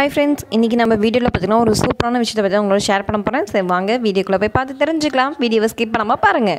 hi friends இன்றைக்கி நம்ம வீடியோவில் பார்த்தீங்கன்னா ஒரு சூப்பரான விஷயத்தை பற்றி உங்களோட ஷேர் பண்ண போகிறேன் சரி வாங்க வீடியோக்குள்ளே போய் பார்த்து தெரிஞ்சுக்கலாம் வீடியோவை ஸ்கிப் பண்ணாமல் பாருங்கள்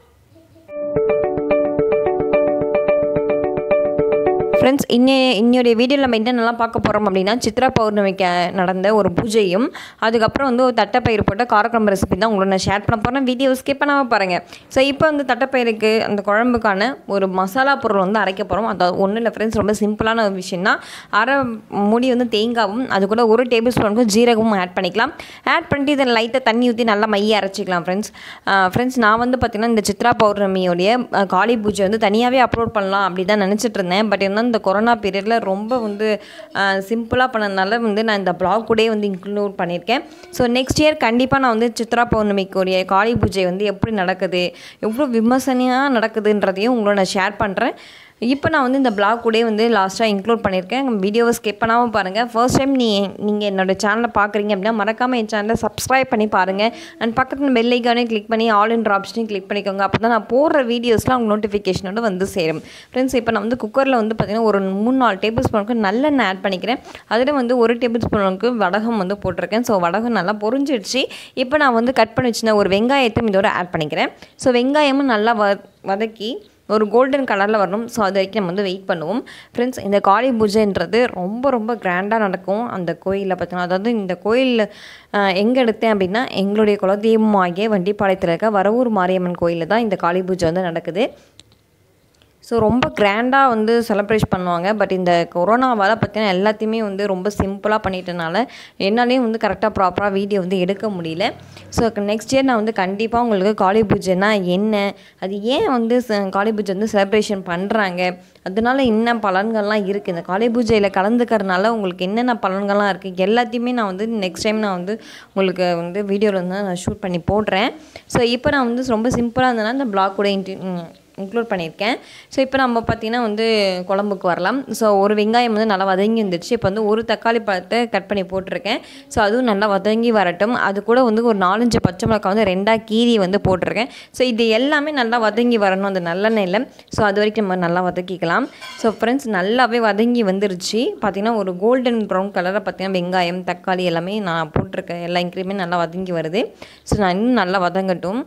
ஃப்ரெண்ட்ஸ் இன்னே இன்னையோடைய வீடியோவில் நம்ம என்னென்னலாம் பார்க்க போகிறோம் அப்படின்னா சித்ரா பௌர்ணமிக்கு நடந்த ஒரு பூஜையும் அதுக்கப்புறம் வந்து ஒரு தட்டைப்பயிறு போட்ட காரக்குழம்பு ரெசிபி தான் உங்களோட நான் ஷேர் பண்ண போகிறேன் வீடியோ ஸ்கிப் பண்ணாமல் பாருங்கள் ஸோ இப்போ வந்து தட்டைப்பயிருக்கு அந்த குழம்புக்கான ஒரு மசாலா பொருள் வந்து அரைக்க போகிறோம் அதாவது ஒன்றும் இல்லை ஃப்ரெண்ட்ஸ் ரொம்ப சிம்பிளான ஒரு விஷயம் தான் அரை மூடி வந்து தேங்காவும் அது கூட ஒரு டேபிள் ஸ்பூனுக்கு ஜீரகமும் ஆட் பண்ணிக்கலாம் ஆட் பண்ணிட்டு இதை லைட்டாக தண்ணி ஊற்றி நல்லா மைய அரைச்சிக்கலாம் ஃப்ரெண்ட்ஸ் ஃப்ரெண்ட்ஸ் நான் வந்து பார்த்திங்கன்னா இந்த சித்ரா பௌர்ணமியோடைய அஹ், காளி பூஜை வந்து தனியாகவே அப்லோட் பண்ணலாம் அப்படி தான் நினச்சிட்டு இருந்தேன் பட் இருந்தால் இந்த கொரோனா பீரியடில் ரொம்ப வந்து சிம்பிளாக பண்ணதுனால வந்து நான் இந்த பிளாக் கூடயே வந்து இன்க்ளூட் பண்ணியிருக்கேன் ஸோ நெக்ஸ்ட் இயர் கண்டிப்பாக நான் வந்து சித்ரா பௌர்ணமிக்குரிய காளி பூஜை வந்து எப்படி நடக்குது எவ்வளோ விமர்சனையாக நடக்குதுன்றதையும் உங்களோட நான் ஷேர் பண்ணுறேன் இப்போ நான் வந்து இந்த பிளாக் கூட வந்து லாஸ்ட்டாக இன்க்ளூட் பண்ணியிருக்கேன் வீடியோவை ஸ்கிப் பண்ணாமல் பாருங்கள் ஃபர்ஸ்ட் டைம் நீ நீங்கள் என்னோட சேனலை பார்க்குறீங்க அப்படின்னா மறக்காமல் என் சேனலை சப்ஸ்கிரைப் பண்ணி பாருங்கள் அண்ட் பக்கத்தில் பெல் ஐக்கானே கிளிக் பண்ணி ஆல் இன் ஆப்ஷனையும் கிளிக் பண்ணிக்கோங்க அப்போ தான் நான் போடுற வீடியோஸ்லாம் உங்கள் நோட்டிஃபிகேஷனோட வந்து சேரும் ஃப்ரெண்ட்ஸ் இப்போ நான் வந்து குக்கரில் வந்து பார்த்திங்கன்னா ஒரு மூணு நாலு டேபிள் ஸ்பூனுக்கு நல்லெண்ணெய் ஆட் பண்ணிக்கிறேன் அதில் வந்து ஒரு டேபிள் ஸ்பூனுக்கு வடகம் வந்து போட்டிருக்கேன் ஸோ வடகம் நல்லா பொரிஞ்சிடுச்சு இப்போ நான் வந்து கட் பண்ணி வச்சிருந்த ஒரு வெங்காயத்தையும் இதோட ஆட் பண்ணிக்கிறேன் ஸோ வெங்காயமும் நல்லா வ வதக்கி ஒரு கோல்டன் கலரில் வரணும் ஸோ அது வரைக்கும் நம்ம வந்து வெயிட் பண்ணுவோம் ஃப்ரெண்ட்ஸ் இந்த காளி பூஜைன்றது ரொம்ப ரொம்ப கிராண்டாக நடக்கும் அந்த கோயிலில் பார்த்தீங்கன்னா அதாவது இந்த கோயிலில் எங்கே எடுத்தேன் அப்படின்னா எங்களுடைய குலதெய்வம் ஆகிய வண்டிப்பாளையத்தில் இருக்க வரவூர் மாரியம்மன் கோயிலில் தான் இந்த காளி பூஜை வந்து நடக்குது ஸோ ரொம்ப கிராண்டாக வந்து செலிப்ரேட் பண்ணுவாங்க பட் இந்த கொரோனாவால் பார்த்தீங்கன்னா எல்லாத்தையுமே வந்து ரொம்ப சிம்பிளாக பண்ணிட்டனால என்னாலையும் வந்து கரெக்டாக ப்ராப்பராக வீடியோ வந்து எடுக்க முடியல ஸோ நெக்ஸ்ட் இயர் நான் வந்து கண்டிப்பாக உங்களுக்கு காளி பூஜைனா என்ன அது ஏன் வந்து ச- காளி பூஜை வந்து செலிப்ரேஷன் பண்ணுறாங்க அதனால என்ன பலன்கள்லாம் இருக்குது இந்த காளி பூஜையில் கலந்துக்கிறதுனால உங்களுக்கு என்னென்ன பலன்கள்லாம் இருக்குது எல்லாத்தையுமே நான் வந்து நெக்ஸ்ட் டைம் நான் வந்து உங்களுக்கு வந்து வீடியோவில் வந்து நான் ஷூட் பண்ணி போடுறேன் ஸோ இப்போ நான் வந்து ரொம்ப சிம்பிளாக இருந்தேன்னா இந்த பிளாக் கூட இன்டி இன்க்ளூட் பண்ணியிருக்கேன் ஸோ இப்போ நம்ம பார்த்திங்கன்னா வந்து குழம்புக்கு வரலாம் ஸோ ஒரு வெங்காயம் வந்து நல்லா வதங்கி வந்துடுச்சு இப்போ வந்து ஒரு தக்காளி பழத்தை கட் பண்ணி போட்டிருக்கேன் ஸோ அதுவும் நல்லா வதங்கி வரட்டும் அது கூட வந்து ஒரு நாலஞ்சு பச்சை மிளகாய் வந்து ரெண்டாக கீரி வந்து போட்டிருக்கேன் ஸோ இது எல்லாமே நல்லா வதங்கி வரணும் அந்த நல்லெண்ணெயில் ஸோ அது வரைக்கும் நம்ம நல்லா வதக்கிக்கலாம் ஸோ ஃப்ரெண்ட்ஸ் நல்லாவே வதங்கி வந்துருச்சு பார்த்திங்கன்னா ஒரு கோல்டன் ப்ரௌன் கலரில் பார்த்திங்கன்னா வெங்காயம் தக்காளி எல்லாமே நான் போட்டிருக்கேன் எல்லா இன்க்ரீமே நல்லா வதங்கி வருது ஸோ நான் இன்னும் நல்லா வதங்கட்டும்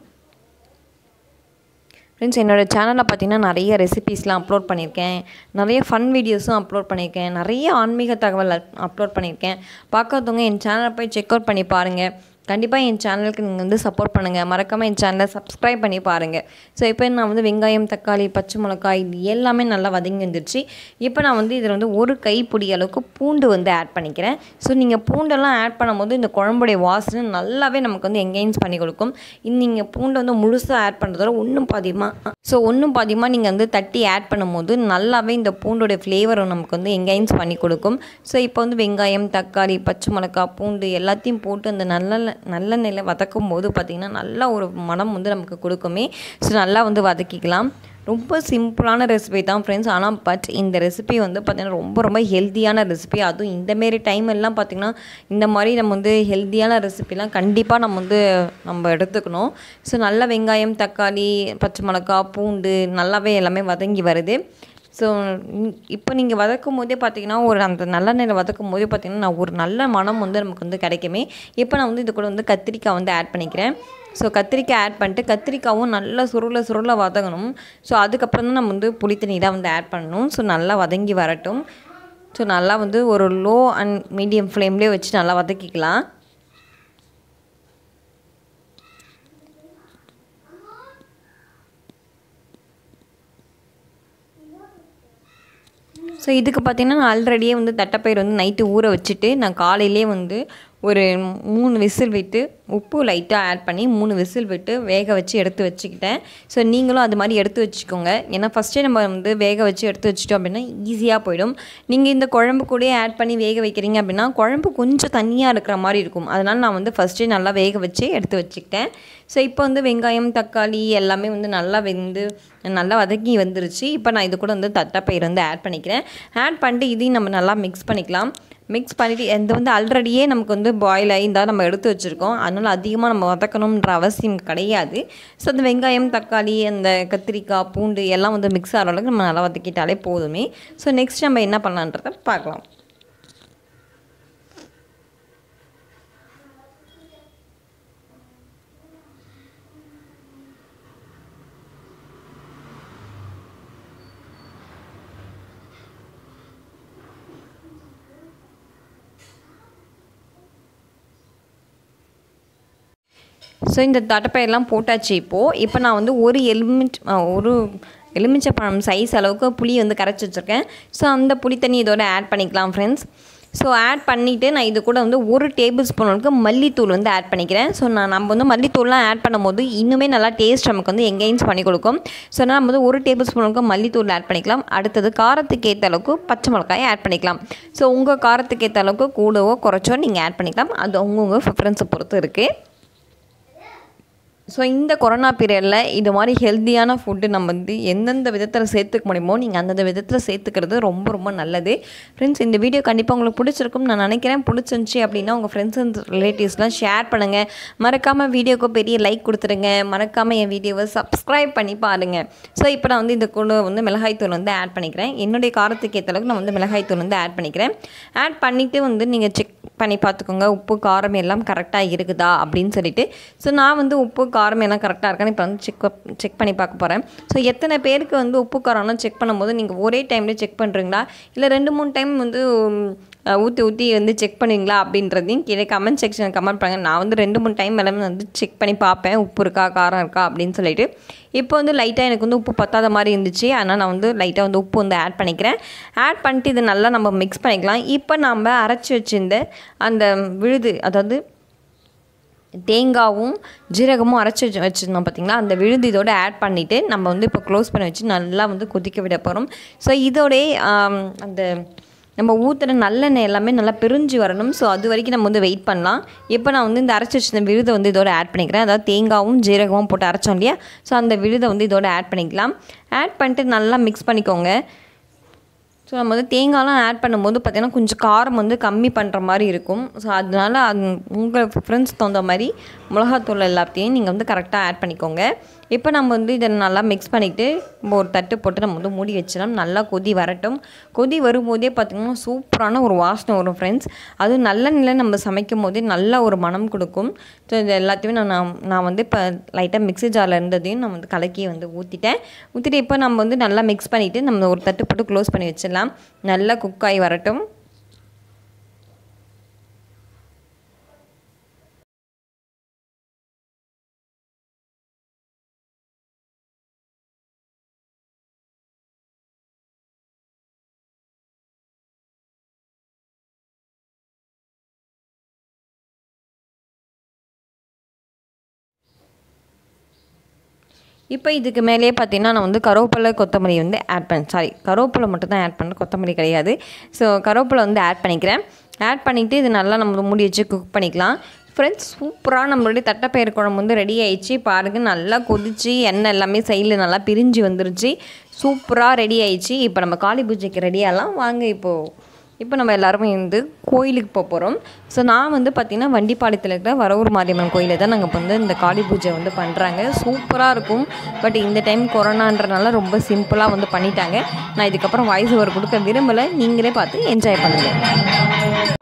ஃப்ரெண்ட்ஸ் என்னோட சேனலில் பார்த்தீங்கன்னா நிறைய ரெசிபீஸ்லாம் அப்லோட் பண்ணியிருக்கேன் நிறைய ஃபன் வீடியோஸும் அப்லோட் பண்ணியிருக்கேன் நிறைய ஆன்மீக தகவல் அப்லோட் பண்ணியிருக்கேன் பார்க்காதவங்க என் சேனலை போய் செக் அவுட் பண்ணி பாருங்கள் கண்டிப்பாக என் சேனலுக்கு நீங்கள் வந்து சப்போர்ட் பண்ணுங்கள் மறக்காமல் என் சேனலை சப்ஸ்கிரைப் பண்ணி பாருங்கள் ஸோ இப்போ நான் வந்து வெங்காயம் தக்காளி பச்சை மிளகாய் இது எல்லாமே நல்லா வதங்கி வந்துருச்சு இப்போ நான் வந்து இதில் வந்து ஒரு கைப்பிடி அளவுக்கு பூண்டு வந்து ஆட் பண்ணிக்கிறேன் ஸோ நீங்கள் பூண்டெல்லாம் ஆட் பண்ணும்போது இந்த குழம்புடைய வாசனை நல்லாவே நமக்கு வந்து எங்கேஜ் பண்ணி கொடுக்கும் நீங்கள் பூண்டை வந்து முழுசாக ஆட் பண்ணுறதோட ஒன்றும் பாதியமாக ஸோ ஒன்றும் பாதியமாக நீங்கள் வந்து தட்டி ஆட் பண்ணும்போது நல்லாவே இந்த பூண்டோடைய ஃப்ளேவரும் நமக்கு வந்து எங்கேஜ் பண்ணி கொடுக்கும் ஸோ இப்போ வந்து வெங்காயம் தக்காளி பச்சை மிளகாய் பூண்டு எல்லாத்தையும் போட்டு அந்த நல்ல நல்லெண்ணெயில் வதக்கும் போது பார்த்திங்கன்னா நல்லா ஒரு மனம் வந்து நமக்கு கொடுக்குமே ஸோ நல்லா வந்து வதக்கிக்கலாம் ரொம்ப சிம்பிளான ரெசிபி தான் ஃப்ரெண்ட்ஸ் ஆனால் பட் இந்த ரெசிபி வந்து பார்த்திங்கன்னா ரொம்ப ரொம்ப ஹெல்த்தியான ரெசிபி அதுவும் இந்தமாரி டைம் எல்லாம் பார்த்திங்கன்னா இந்த மாதிரி நம்ம வந்து ஹெல்த்தியான ரெசிபிலாம் கண்டிப்பாக நம்ம வந்து நம்ம எடுத்துக்கணும் ஸோ நல்ல வெங்காயம் தக்காளி பச்சை மிளகா பூண்டு நல்லாவே எல்லாமே வதங்கி வருது ஸோ இப்போ நீங்கள் வதக்கும் போதே பார்த்தீங்கன்னா ஒரு அந்த நல்லெண்ணெயில் வதக்கும் போதே பார்த்தீங்கன்னா நான் ஒரு நல்ல மனம் வந்து நமக்கு வந்து கிடைக்குமே இப்போ நான் வந்து இது கூட வந்து கத்திரிக்காய் வந்து ஆட் பண்ணிக்கிறேன் ஸோ கத்திரிக்காய் ஆட் பண்ணிட்டு கத்திரிக்காவும் நல்லா சுருள சுருள வதங்கணும் ஸோ அதுக்கப்புறம் தான் நம்ம வந்து புளித்தண்ணி தான் வந்து ஆட் பண்ணணும் ஸோ நல்லா வதங்கி வரட்டும் ஸோ நல்லா வந்து ஒரு லோ அண்ட் மீடியம் ஃப்ளேம்லேயே வச்சு நல்லா வதக்கிக்கலாம் ஸோ இதுக்கு பார்த்தீங்கன்னா நான் ஆல்ரெடியே வந்து தட்டைப்பயிர் வந்து நைட்டு ஊற வச்சுட்டு நான் காலையிலே வந்து ஒரு மூணு விசில் விட்டு உப்பு லைட்டாக ஆட் பண்ணி மூணு விசில் விட்டு வேக வச்சு எடுத்து வச்சுக்கிட்டேன் ஸோ நீங்களும் அது மாதிரி எடுத்து வச்சுக்கோங்க ஏன்னா ஃபஸ்ட்டே நம்ம வந்து வேக வச்சு எடுத்து வச்சிட்டோம் அப்படின்னா ஈஸியாக போயிடும் நீங்கள் இந்த குழம்பு கூடயே ஆட் பண்ணி வேக வைக்கிறீங்க அப்படின்னா குழம்பு கொஞ்சம் தண்ணியாக இருக்கிற மாதிரி இருக்கும் அதனால் நான் வந்து ஃபஸ்ட்டே நல்லா வேக வச்சு எடுத்து வச்சுக்கிட்டேன் ஸோ இப்போ வந்து வெங்காயம் தக்காளி எல்லாமே வந்து நல்லா வெந்து நல்லா வதக்கி வந்துருச்சு இப்போ நான் இது கூட வந்து தட்டைப்பயிர் வந்து ஆட் பண்ணிக்கிறேன் ஆட் பண்ணிட்டு இதையும் நம்ம நல்லா மிக்ஸ் பண்ணிக்கலாம் மிக்ஸ் பண்ணிவிட்டு இது வந்து ஆல்ரெடியே நமக்கு வந்து பாயில் ஆகி இருந்தால் நம்ம எடுத்து வச்சுருக்கோம் அதனால் அதிகமாக நம்ம வதக்கணுன்ற அவசியம் கிடையாது ஸோ அந்த வெங்காயம் தக்காளி அந்த கத்திரிக்காய் பூண்டு எல்லாம் வந்து மிக்ஸ் ஆகிற அளவுக்கு நம்ம நல்லா வதக்கிட்டாலே போதுமே ஸோ நெக்ஸ்ட் நம்ம என்ன பண்ணலான்றதை பார்க்கலாம் ஸோ இந்த தட்டைப்பயிரெலாம் போட்டாச்சு இப்போது இப்போ நான் வந்து ஒரு எலுமிச் ஆ, ஒரு எலுமிச்சப்பழம் சைஸ் அளவுக்கு புளி வந்து கரைச்சி வச்சுருக்கேன் ஸோ அந்த புளி தண்ணி இதோட ஆட் பண்ணிக்கலாம் ஃப்ரெண்ட்ஸ் ஸோ ஆட் பண்ணிவிட்டு நான் இது கூட வந்து ஒரு டேபிள் ஸ்பூன் அளவுக்கு மல்லித்தூள் வந்து ஆட் பண்ணிக்கிறேன் ஸோ நான் நம்ம வந்து மல்லித்தூள்லாம் ஆட் பண்ணும்போது இன்னுமே நல்லா டேஸ்ட் நமக்கு வந்து எங்கேயின்ஸ் பண்ணி கொடுக்கும் ஸோ நம்ம வந்து ஒரு டேபிள் ஸ்பூன் அளவுக்கு மல்லித்தூள் ஆட் பண்ணிக்கலாம் அடுத்தது காரத்துக்கு ஏற்ற அளவுக்கு பச்சை மிளகாயை ஆட் பண்ணிக்கலாம் ஸோ உங்கள் காரத்துக்கு ஏற்ற அளவுக்கு கூடவோ குறைச்சோ நீங்கள் ஆட் பண்ணிக்கலாம் அது அவங்கவுங்க ப்ரிஃபரன்ஸை பொறுத்து இருக்குது ஸோ இந்த கொரோனா பீரியடில் இது மாதிரி ஹெல்த்தியான ஃபுட்டு நம்ம வந்து எந்தெந்த விதத்தில் சேர்த்துக்க முடியுமோ நீங்கள் அந்தந்த விதத்தில் சேர்த்துக்கிறது ரொம்ப ரொம்ப நல்லது ஃப்ரெண்ட்ஸ் இந்த வீடியோ கண்டிப்பாக உங்களுக்கு பிடிச்சிருக்கும் நான் நினைக்கிறேன் பிடிச்சிருந்துச்சி அப்படின்னா உங்கள் ஃப்ரெண்ட்ஸ் அண்ட் ரிலேட்டிவ்ஸ்லாம் ஷேர் பண்ணுங்கள் மறக்காமல் வீடியோக்கு பெரிய லைக் கொடுத்துருங்க மறக்காமல் என் வீடியோவை சப்ஸ்கிரைப் பண்ணி பாருங்கள் ஸோ இப்போ நான் வந்து இந்த கூட வந்து மிளகாய்த்தூள் வந்து ஆட் பண்ணிக்கிறேன் என்னுடைய காரத்துக்கு ஏற்ற அளவுக்கு நான் வந்து மிளகாய்த்தூள் வந்து ஆட் பண்ணிக்கிறேன் ஆட் பண்ணிவிட்டு வந்து நீங்கள் செக் பண்ணி பார்த்துக்கோங்க உப்பு காரம் எல்லாம் கரெக்டாக இருக்குதா அப்படின்னு சொல்லிட்டு ஸோ நான் வந்து உப்பு காரம் எல்லாம் கரெக்டாக இருக்கான்னு இப்போ வந்து செக் செக் பண்ணி பார்க்க போகிறேன் ஸோ எத்தனை பேருக்கு வந்து உப்பு காரம்லாம் செக் பண்ணும்போது நீங்கள் ஒரே டைம்லேயே செக் பண்ணுறீங்களா இல்லை ரெண்டு மூணு டைம் வந்து ஊற்றி ஊற்றி வந்து செக் பண்ணுவீங்களா அப்படின்றதையும் கீழே கமெண்ட் செக்ஷனில் கமெண்ட் பண்ணுங்கள் நான் வந்து ரெண்டு மூணு டைம் எல்லாமே வந்து செக் பண்ணி பார்ப்பேன் உப்பு இருக்கா காரம் இருக்கா அப்படின்னு சொல்லிட்டு இப்போ வந்து லைட்டாக எனக்கு வந்து உப்பு பத்தாத மாதிரி இருந்துச்சு அதனால் நான் வந்து லைட்டாக வந்து உப்பு வந்து ஆட் பண்ணிக்கிறேன் ஆட் பண்ணிட்டு இது நல்லா நம்ம மிக்ஸ் பண்ணிக்கலாம் இப்போ நம்ம அரைச்சி வச்சிருந்த அந்த விழுது அதாவது தேங்காவும் ஜீரகமும் அரைச்சி வச்சு வச்சுருந்தோம் பார்த்தீங்களா அந்த விழுது இதோட ஆட் பண்ணிவிட்டு நம்ம வந்து இப்போ க்ளோஸ் பண்ணி வச்சு நல்லா வந்து கொதிக்க விட போகிறோம் ஸோ இதோடே ஆம், அந்த நம்ம ஊற்றுற நல்லெண்ணெய் எல்லாமே நல்லா பிரிஞ்சு வரணும் ஸோ அது வரைக்கும் நம்ம வந்து வெயிட் பண்ணலாம் இப்போ நான் வந்து இந்த அரைச்சி வச்சிருந்த விழுதை வந்து இதோட ஆட் பண்ணிக்கிறேன் அதாவது தேங்காவும் ஜீரகமும் போட்டு அரைச்சோம் இல்லையா ஸோ அந்த விழுதை வந்து இதோட ஆட் பண்ணிக்கலாம் ஆட் பண்ணிட்டு நல்லா மிக்ஸ் பண்ணிக்கோங்க ஸோ நம்ம வந்து தேங்காய்லாம் ஆட் பண்ணும்போது பார்த்திங்கன்னா கொஞ்சம் காரம் வந்து கம்மி பண்ணுற மாதிரி இருக்கும் ஸோ அதனால அது உங்கள் ஃப்ரெண்ட்ஸ் தகுந்த மாதிரி மிளகாத்தூள் எல்லாத்தையும் நீங்கள் வந்து கரெக்டாக ஆட் பண்ணிக்கோங்க இப்போ நம்ம வந்து இதை நல்லா மிக்ஸ் பண்ணிவிட்டு ஒரு தட்டு போட்டு நம்ம வந்து மூடி வச்சிடலாம் நல்லா கொதி வரட்டும் கொதி வரும்போதே பார்த்திங்கன்னா சூப்பரான ஒரு வாசனை வரும் ஃப்ரெண்ட்ஸ் அது நல்ல நிலை நம்ம சமைக்கும் போதே நல்ல ஒரு மனம் கொடுக்கும் ஸோ இது எல்லாத்தையுமே நான் நான் நான் வந்து இப்போ லைட்டாக மிக்ஸி ஜாரில் இருந்ததையும் நான் வந்து கலக்கி வந்து ஊற்றிட்டேன் ஊற்றிட்டு இப்போ நம்ம வந்து நல்லா மிக்ஸ் பண்ணிவிட்டு நம்ம ஒரு தட்டு போட்டு க்ளோஸ் பண்ணி வச்சிடலாம் நல்லா குக் ஆகி வரட்டும் இப்போ இதுக்கு மேலேயே பார்த்தீங்கன்னா நான் வந்து கருவேப்பிலை கொத்தமல்லி வந்து ஆட் பண்ண சாரி கருவேப்பிலை மட்டும் தான் ஆட் பண்ணுறேன் கொத்தமல்லி கிடையாது ஸோ கருவேப்பிலை வந்து ஆட் பண்ணிக்கிறேன் ஆட் பண்ணிவிட்டு இது நல்லா நம்ம மூடி வச்சு குக் பண்ணிக்கலாம் ஃப்ரெண்ட்ஸ் சூப்பராக நம்மளுடைய தட்டைப்பயிறு குழம்பு வந்து ரெடி ஆயிடுச்சு பாருங்கள் நல்லா கொதிச்சு எண்ணெய் எல்லாமே சைடில் நல்லா பிரிஞ்சு வந்துருச்சு சூப்பராக ரெடி ஆயிடுச்சு இப்போ நம்ம காளி பூஜைக்கு ரெடியாகலாம் வாங்க இப்போது இப்போ நம்ம எல்லாருமே வந்து கோயிலுக்கு போக போகிறோம் ஸோ நான் வந்து பார்த்திங்கன்னா வண்டிப்பாளையத்தில் இருக்கிற வரவூர் மாரியம்மன் கோயிலில் தான் நாங்கள் இப்போ வந்து இந்த காளி பூஜை வந்து பண்ணுறாங்க சூப்பராக இருக்கும் பட் இந்த டைம் கொரோனான்றனால ரொம்ப சிம்பிளாக வந்து பண்ணிட்டாங்க நான் இதுக்கப்புறம் வாய்ஸ் ஓவர் கொடுக்க விரும்பலை நீங்களே பார்த்து என்ஜாய் பண்ணுங்கள்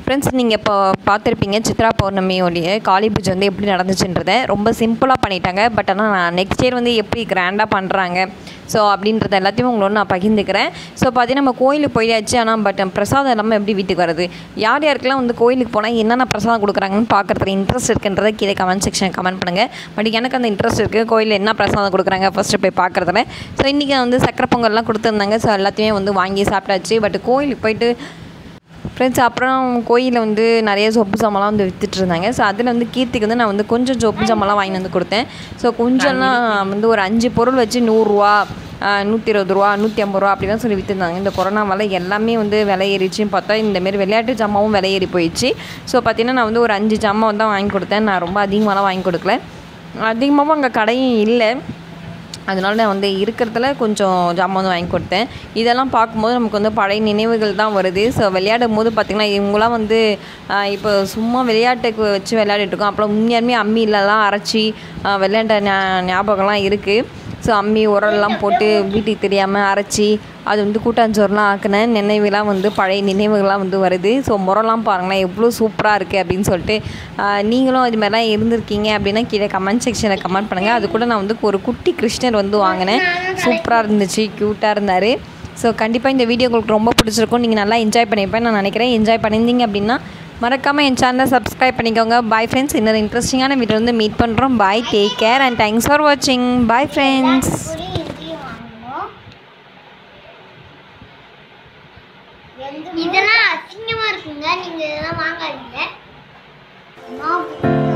ஃப்ரெண்ட்ஸ் நீங்கள் இப்போ பார்த்துருப்பீங்க சித்ரா பௌர்ணமியோடைய காளி பூஜை வந்து எப்படி நடந்துச்சுன்றதை ரொம்ப சிம்பிளாக பண்ணிட்டாங்க பட் ஆனால் நான் நெக்ஸ்ட் இயர் வந்து எப்படி கிராண்டாக பண்ணுறாங்க ஸோ அப்படின்றத எல்லாத்தையும் உங்களோட நான் பகிர்ந்துக்கிறேன் ஸோ பார்த்தீங்கன்னா நம்ம கோயிலுக்கு போயாச்சு ஆனால் பட் பிரசாதம் இல்லாமல் எப்படி வீட்டுக்கு வருது யார் யாருக்கெல்லாம் வந்து கோயிலுக்கு போனால் என்னென்ன பிரசாதம் கொடுக்குறாங்கன்னு பார்க்குறதுல இன்ட்ரெஸ்ட் இருக்குன்றதை கீழே கமெண்ட் செக்ஷன் கமெண்ட் பண்ணுங்கள் பட் எனக்கு அந்த இன்ட்ரெஸ்ட் இருக்குது கோயிலில் என்ன பிரசாதம் கொடுக்குறாங்க ஃபஸ்ட்டு போய் பார்க்குறதுல ஸோ இன்றைக்கி வந்து சக்கரை பொங்கல்லாம் கொடுத்துருந்தாங்க ஸோ எல்லாத்தையுமே வந்து வாங்கி சாப்பிட்டாச்சு பட் கோயிலுக்கு போயிட்டு ஃப்ரெண்ட்ஸ் அப்புறம் கோயிலில் வந்து நிறைய சொப்பு சாமான்லாம் வந்து வித்துட்டு இருந்தாங்க ஸோ அதில் வந்து கீர்த்திக்கு வந்து நான் வந்து கொஞ்சம் சொப்பு சாமான்லாம் வாங்கி வந்து கொடுத்தேன் ஸோ கொஞ்சம்லாம் வந்து ஒரு அஞ்சு பொருள் வச்சு நூறுரூவா நூற்றி இருபது ரூபா நூற்றி ஐம்பது ரூபா அப்படி தான் சொல்லி விற்றுருந்தாங்க இந்த கொரோனாவால் எல்லாமே வந்து விலை ஏறிச்சுன்னு பார்த்தா இந்தமாரி விளையாட்டு ஜாமாவும் விலை ஏறி போயிடுச்சு ஸோ பார்த்தீங்கன்னா நான் வந்து ஒரு அஞ்சு ஜாமான் தான் வாங்கி கொடுத்தேன் நான் ரொம்ப அதிகமாகலாம் வாங்கி கொடுக்கல அதிகமாகவும் அங்கே கடையும் இல்லை அதனால நான் வந்து இருக்கிறதுல கொஞ்சம் ஜாமான் வந்து வாங்கி கொடுத்தேன் இதெல்லாம் பார்க்கும்போது நமக்கு வந்து பழைய நினைவுகள் தான் வருது ஸோ விளையாடும் போது பார்த்திங்கன்னா இவங்களாம் வந்து ஆஹ், இப்போ சும்மா விளையாட்டுக்கு வச்சு விளையாடிட்டு இருக்கோம் அப்புறம் உண்மையாலுமே அம்மியிலலாம் அரைச்சி ஆஹ், விளையாண்ட ஞா- ஞாபகம்லாம் இருக்குது ஸோ அம்மி உரல்லாம் போட்டு வீட்டுக்கு தெரியாமல் அரைச்சி அது வந்து கூட்டாஞ்சோறுலாம் ஆக்கின நினைவுலாம் வந்து பழைய நினைவுகள்லாம் வந்து வருது ஸோ முறலாம் பாருங்களேன் எவ்வளோ சூப்பராக இருக்குது அப்படின்னு சொல்லிட்டு ஆஹ், நீங்களும் இது மாதிரிலாம் இருந்திருக்கீங்க அப்படின்னா கீழே கமெண்ட் செக்ஷனில் கமெண்ட் பண்ணுங்கள் அது கூட நான் வந்து ஒரு குட்டி கிருஷ்ணர் வந்து வாங்கினேன் சூப்பராக இருந்துச்சு க்யூட்டாக இருந்தார் ஸோ கண்டிப்பாக இந்த வீடியோ உங்களுக்கு ரொம்ப பிடிச்சிருக்கும் நீங்கள் நல்லா என்ஜாய் பண்ணியிருப்பேன் நான் நினைக்கிறேன் என்ஜாய் பண்ணியிருந்தீங்க அப்படின்னா மறக்காமல் என் சேனலை சப்ஸ்கிரைப் பண்ணிக்கோங்க பாய் ஃப்ரெண்ட்ஸ் இன்னொரு இன்ட்ரெஸ்டிங்கான வீடியோ வந்து மீட் பண்ணுறோம் bye take care and thanks for வாட்சிங் பாய் ஃப்ரெண்ட்ஸ் புரி இதையும் வாங்கணும் இதெல்லாம் அசிங்கமா இருக்குங்க நீங்க இதெல்லாம் வாங்காதீங்க நான்